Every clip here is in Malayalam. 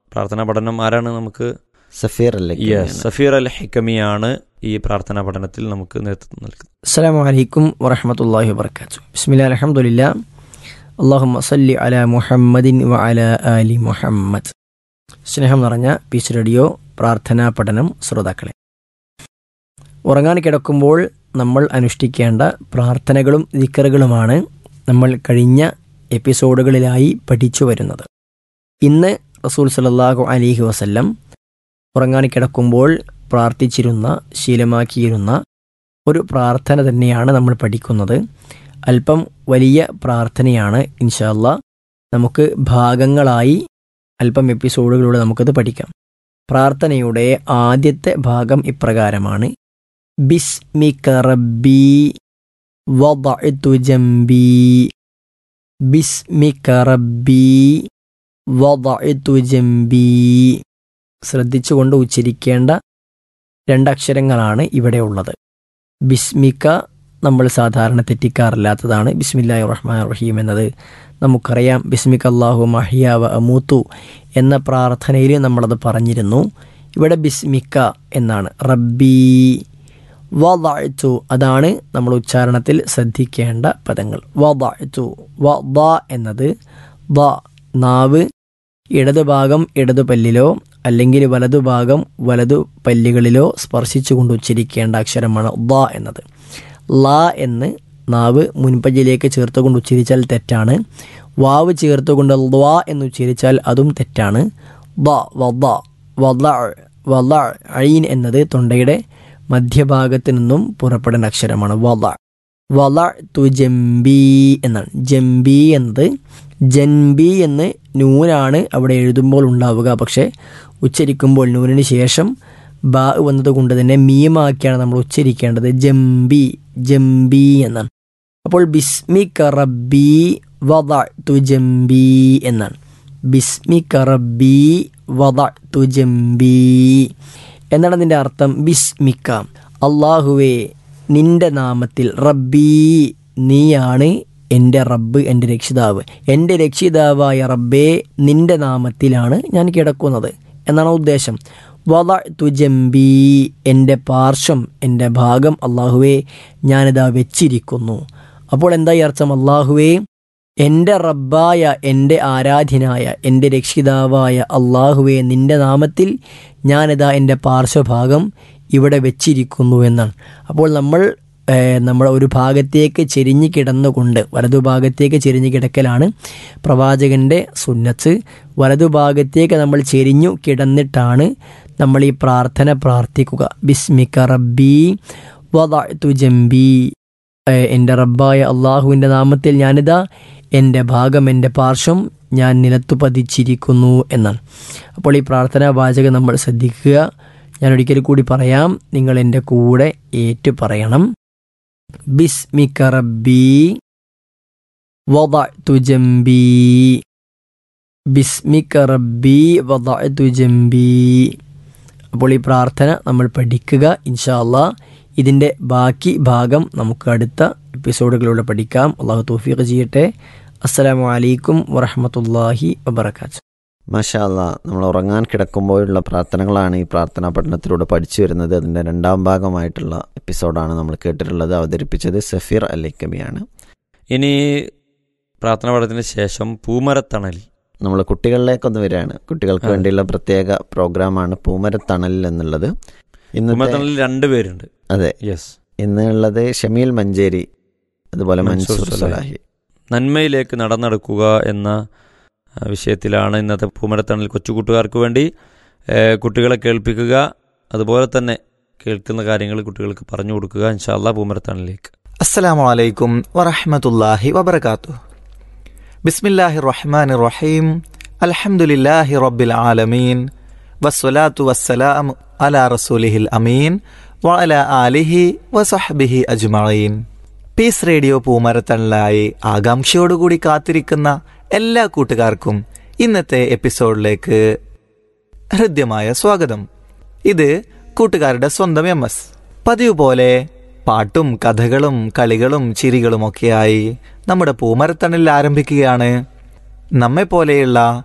പ്രാർത്ഥനാ പഠനം ആരാണ് നമുക്ക് സഫീർ അല്ലേ യെസ് സഫീർ അൽ ഹിക്കമിയാണ് ഈ പ്രാർത്ഥനാ പഠനത്തിൽ നമുക്ക് നേതൃത്വം നൽകുന്നത് അസ്സലാമു അലൈക്കും വറഹമത്തല്ലാഹി വബർക്കാത്തു ബിസ്മില്ലാ അലഹമുല്ല അള്ളാഹുമ്മ സല്ലി അല മുഹമ്മദിൻ വ അല അലി മുഹമ്മദ് സ്നേഹം നിറഞ്ഞ പീസ് റേഡിയോ പ്രാർത്ഥനാ പഠനം ശ്രോതാക്കളെ ഉറങ്ങാൻ കിടക്കുമ്പോൾ നമ്മൾ അനുഷ്ഠിക്കേണ്ട പ്രാർത്ഥനകളും ദിക്കറുകളുമാണ് നമ്മൾ കഴിഞ്ഞ എപ്പിസോഡുകളിലായി പഠിച്ചു വരുന്നത് ഇന്ന് റസൂൽ സല്ലല്ലാഹു അലൈഹി വസല്ലം ഉറങ്ങാൻ കിടക്കുമ്പോൾ പ്രാർത്ഥിച്ചിരുന്ന ശീലമാക്കിയിരുന്ന ഒരു പ്രാർത്ഥന തന്നെയാണ് നമ്മൾ പഠിക്കുന്നത് അല്പം വലിയ പ്രാർത്ഥനയാണ് ഇൻഷാല്ല നമുക്ക് ഭാഗങ്ങളായി അല്പം എപ്പിസോഡുകളിലൂടെ നമുക്കത് പഠിക്കാം പ്രാർത്ഥനയുടെ ആദ്യത്തെ ഭാഗം ഇപ്രകാരമാണ് ബിസ്മിക റബ്ബി വദഅതു ജംബി ബിസ്മിക റബ്ബി വദഅതു ജംബി ശ്രദ്ധിച്ചുകൊണ്ട് ഉച്ചരിക്കേണ്ട രണ്ടക്ഷരങ്ങളാണ് ഇവിടെ ഉള്ളത് ബിസ്മിക്ക നമ്മൾ സാധാരണ തെറ്റിക്കാറില്ലാത്തതാണ് ബിസ്മില്ലാഹി റഹ്മാൻ റഹീം എന്നത് നമുക്കറിയാം ബിസ്മിക് അള്ളാഹു മഹിയാവ അമൂത്തു എന്ന പ്രാർത്ഥനയിൽ നമ്മളത് പറഞ്ഞിരുന്നു ഇവിടെ ബിസ്മിക്ക എന്നാണ് റബ്ബി വദഅ്തു അതാണ് നമ്മൾ ഉച്ചാരണത്തിൽ ശ്രദ്ധിക്കേണ്ട പദങ്ങൾ വദഅ്തു വ ദ എന്നത് ദ നാവ് ഇടതുഭാഗം ഇടതു പല്ലിലോ അല്ലെങ്കിൽ വലതുഭാഗം വലതു പല്ലുകളിലോ സ്പർശിച്ചുകൊണ്ട് ഉച്ചരിക്കേണ്ട അക്ഷരമാണ് ദ എന്നത് ല എന്ന് നാവ് മുൻപല്ലിലേക്ക് ചേർത്തുകൊണ്ട് ഉച്ചരിച്ചാൽ തെറ്റാണ് വാവ് ചേർത്തുകൊണ്ട് ദ്വ എന്ന് ഉച്ചരിച്ചാൽ അതും തെറ്റാണ് ദ വദ വദ വദ അഴീൻ എന്നത് തൊണ്ടയുടെ മധ്യഭാഗത്ത് നിന്നും പുറപ്പെടുന്ന അക്ഷരമാണ് വദ വദ തു ജംബി എന്നാണ് ജംബി എന്നത് ജൻബി എന്ന് നൂനാണ് അവിടെ എഴുതുമ്പോൾ ഉണ്ടാവുക പക്ഷേ ഉച്ചരിക്കുമ്പോൾ നൂനിന് ശേഷം ബ വന്നതുകൊണ്ട് തന്നെ മീമാക്കിയാണ് നമ്മൾ ഉച്ചരിക്കേണ്ടത് ജംബി ജംബി എന്നാണ് അപ്പോൾ ബിസ്മി റബ്ബി വദ തു ജംബി എന്നാണ് ബിസ്മി റബ്ബി വദ തു ജംബി എന്നാണ് അതിൻ്റെ അർത്ഥം ബിസ്മിക്ക അള്ളാഹുവേ നിന്റെ നാമത്തിൽ റബ്ബി നീയാണ് എൻ്റെ റബ്ബ് എൻ്റെ രക്ഷിതാവ് എൻ്റെ രക്ഷിതാവായ റബ്ബേ നിന്റെ നാമത്തിലാണ് ഞാൻ കിടക്കുന്നത് എന്നാണ് ഉദ്ദേശം വല തുജംബി എൻ്റെ പാർശ്വം എൻ്റെ ഭാഗം അള്ളാഹുവേ ഞാനിതാ വെച്ചിരിക്കുന്നു അപ്പോൾ എന്തായി അർത്ഥം അള്ളാഹുവേ എൻ്റെ റബ്ബായ എൻ്റെ ആരാധ്യനായ എൻ്റെ രക്ഷിതാവായ അള്ളാഹുവെ നിൻ്റെ നാമത്തിൽ ഞാനിതാ എൻ്റെ പാർശ്വഭാഗം ഇവിടെ വെച്ചിരിക്കുന്നു എന്നാണ് അപ്പോൾ നമ്മൾ നമ്മുടെ ഒരു ഭാഗത്തേക്ക് ചെരിഞ്ഞ് കിടന്നുകൊണ്ട് വലതുഭാഗത്തേക്ക് ചെരിഞ്ഞ് കിടക്കലാണ് പ്രവാചകൻ്റെ സുന്നത്ത് വലതുഭാഗത്തേക്ക് നമ്മൾ ചെരിഞ്ഞു കിടന്നിട്ടാണ് നമ്മൾ ഈ പ്രാർത്ഥന പ്രാർത്ഥിക്കുക ബിസ്മിക റബ്ബി വദഅ്തു ജംബി എൻ്റെ റബ്ബായ അള്ളാഹുവിൻ്റെ നാമത്തിൽ ഞാനിതാ എൻ്റെ ഭാഗം എൻ്റെ പാർശ്വം ഞാൻ നിലത്തു പതിച്ചിരിക്കുന്നു എന്നാണ് അപ്പോൾ ഈ പ്രാർത്ഥനാ വാചകം നമ്മൾ ശ്രദ്ധിക്കുക ഞാൻ ഒരിക്കൽ കൂടി പറയാം നിങ്ങൾ എൻ്റെ കൂടെ ഏറ്റു പറയണം ബിസ്മിക റബ്ബി വദഅ്തു ജംബി ബിസ്മിക റബ്ബി വദഅ്തു ജംബി അപ്പോൾ ഈ പ്രാർത്ഥന നമ്മൾ പഠിക്കുക ഇൻഷാ അല്ലാ ഇതിൻ്റെ ബാക്കി ഭാഗം നമുക്ക് അടുത്ത എപ്പിസോഡുകളിലൂടെ പഠിക്കാം അള്ളാഹു തൗഫീഖ് ചെയ്യട്ടെ അസ്സലാമു അലൈക്കും വറഹമത്തല്ലാഹി വബർക്കാത്തു മാഷാ അല്ലാ നമ്മൾ ഉറങ്ങാൻ കിടക്കുമ്പോഴുള്ള പ്രാർത്ഥനകളാണ് ഈ പ്രാർത്ഥനാ പഠനത്തിലൂടെ പഠിച്ചു വരുന്നത് അതിൻ്റെ രണ്ടാം ഭാഗമായിട്ടുള്ള എപ്പിസോഡാണ് നമ്മൾ കേട്ടിട്ടുള്ളത് അവതരിപ്പിച്ചത് സഫീർ അലിക്കമിയാണ് ഇനി പ്രാർത്ഥനാ പഠനത്തിന് ശേഷം പൂമരത്തണൽ നമ്മൾ കുട്ടികളിലേക്കൊന്ന് വരികയാണ് കുട്ടികൾക്ക് ആ. വേണ്ടിയുള്ള പ്രത്യേക പ്രോഗ്രാമാണ് പൂമരത്തണൽ എന്നുള്ളത് ഇന്നത്തെ പൂമരത്തണലിൽ രണ്ട് പേരുണ്ട് അതെ യെസ് ഇന്നുള്ളത് ഷമീൽ മഞ്ചേരി അതുപോലെ മൻസൂർ മൻസൂർ സലാഹി. സലാഹി നന്മയിലേക്ക് നടന്നെടുക്കുക എന്ന ആ, വിഷയത്തിലാണ് ഇന്നത്തെ പൂമരത്തണൽ കൊച്ചുകൂട്ടുകാർക്ക് വേണ്ടി ഏ, കുട്ടികളെ കേൾപ്പിക്കുക അതുപോലെ തന്നെ കേൾക്കുന്ന കാര്യങ്ങൾ കുട്ടികൾക്ക് പറഞ്ഞു കൊടുക്കുക ഇൻഷാല്ല പൂമരത്തണലിലേക്ക് السلام عليكم ورحمة الله وبركاته بسم الله الرحمن الرحيم الحمد لله رب العالمين والصلاة والسلام على رسوله الأمين وعلى آله وصحبه أجمعين പീസ് റേഡിയോ പൂമരത്തണലായി ആകാംക്ഷയോടുകൂടി കാത്തിരിക്കുന്ന എല്ലാ കൂട്ടുകാർക്കും ഇന്നത്തെ എപ്പിസോഡിലേക്ക് ഹൃദ്യമായ സ്വാഗതം ഇത് കൂട്ടുകാരുടെ സ്വന്തം എം എസ് പതിവ് പോലെ പാട്ടും കഥകളും കളികളും ചിരികളുമൊക്കെയായി നമ്മുടെ പൂമരത്തണിൽ ആരംഭിക്കുകയാണ് നമ്മെപ്പോലെയുള്ള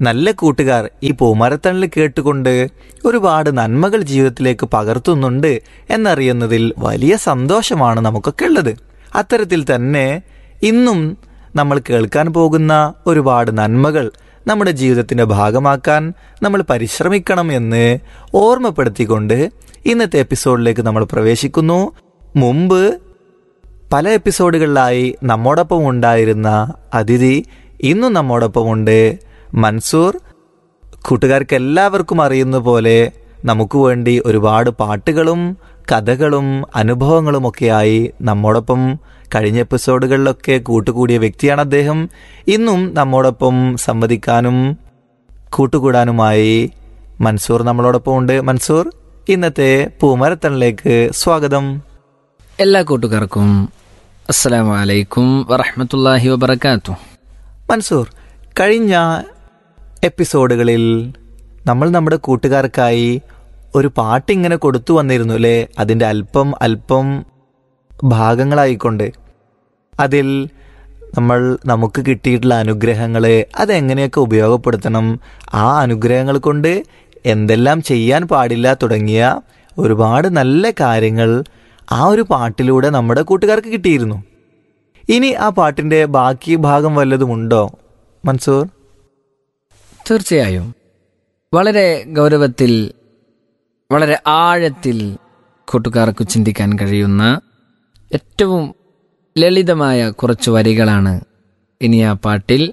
നല്ല കൂട്ടുകാർ ഈ പൂമരത്തണൽ കേട്ടുകൊണ്ട് ഒരുപാട് നന്മകൾ ജീവിതത്തിലേക്ക് പകർത്തുന്നുണ്ട് എന്നറിയുന്നതിൽ വലിയ സന്തോഷമാണ് നമുക്കൊക്കെ ഉള്ളത് അത്തരത്തിൽ തന്നെ ഇന്നും നമ്മൾ കേൾക്കാൻ പോകുന്ന ഒരുപാട് നന്മകൾ നമ്മുടെ ജീവിതത്തിന്റെ ഭാഗമാക്കാൻ നമ്മൾ പരിശ്രമിക്കണം എന്ന് ഓർമ്മപ്പെടുത്തിക്കൊണ്ട് ഇന്നത്തെ എപ്പിസോഡിലേക്ക് നമ്മൾ പ്രവേശിക്കുന്നു മുമ്പ് പല എപ്പിസോഡുകളിലായി നമ്മോടൊപ്പം ഉണ്ടായിരുന്ന അതിഥി ഇന്നും നമ്മോടൊപ്പമുണ്ട് മൻസൂർ കൂട്ടുകാർക്ക് എല്ലാവർക്കും അറിയുന്ന പോലെ നമുക്ക് വേണ്ടി ഒരുപാട് പാട്ടുകളും കഥകളും അനുഭവങ്ങളുമൊക്കെയായി നമ്മോടൊപ്പം കഴിഞ്ഞ എപ്പിസോഡുകളിലൊക്കെ കൂട്ടുകൂടിയ വ്യക്തിയാണ് അദ്ദേഹം ഇന്നും നമ്മോടൊപ്പം സംവദിക്കാനും കൂട്ടുകൂടാനുമായി മൻസൂർ നമ്മളോടൊപ്പം ഉണ്ട് മൻസൂർ ഇന്നത്തെ പൂമരത്തണിലേക്ക് സ്വാഗതം എല്ലാ കൂട്ടുകാർക്കും അസ്സലാമു അലൈക്കും വറഹ്മത്തുള്ളാഹി വബറകാതുഹു മൻസൂർ കഴിഞ്ഞ എപ്പിസോഡുകളിൽ നമ്മൾ നമ്മുടെ കൂട്ടുകാർക്കായി ഒരു പാട്ടിങ്ങനെ കൊടുത്തു വന്നിരുന്നു അല്ലേ അതിൻ്റെ അല്പം അല്പം ഭാഗങ്ങളായിക്കൊണ്ട് അതിൽ നമ്മൾ നമുക്ക് കിട്ടിയിട്ടുള്ള അനുഗ്രഹങ്ങൾ അതെങ്ങനെയൊക്കെ ഉപയോഗപ്പെടുത്തണം ആ അനുഗ്രഹങ്ങൾ കൊണ്ട് എന്തെല്ലാം ചെയ്യാൻ പാടില്ല തുടങ്ങിയ ഒരുപാട് നല്ല കാര്യങ്ങൾ ആ ഒരു പാട്ടിലൂടെ നമ്മുടെ കൂട്ടുകാർക്ക് കിട്ടിയിരുന്നു ഇനി ആ പാട്ടിന്റെ ബാക്കി ഭാഗം വല്ലതുമുണ്ടോ മൻസൂർ തീർച്ചയായും വളരെ ഗൗരവത്തിൽ വളരെ ആഴത്തിൽ കൂട്ടുകാർക്ക് ചിന്തിക്കാൻ കഴിയുന്ന ഏറ്റവും ലളിതമായ കുറച്ച് വരികളാണ് ഇനി ആ പാട്ടിൽ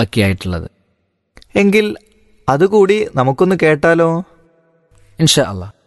ബാക്കിയായിട്ടുള്ളത് എങ്കിൽ അതുകൂടി നമുക്കൊന്ന് കേട്ടാലോ ഇൻഷാ അള്ളാഹ്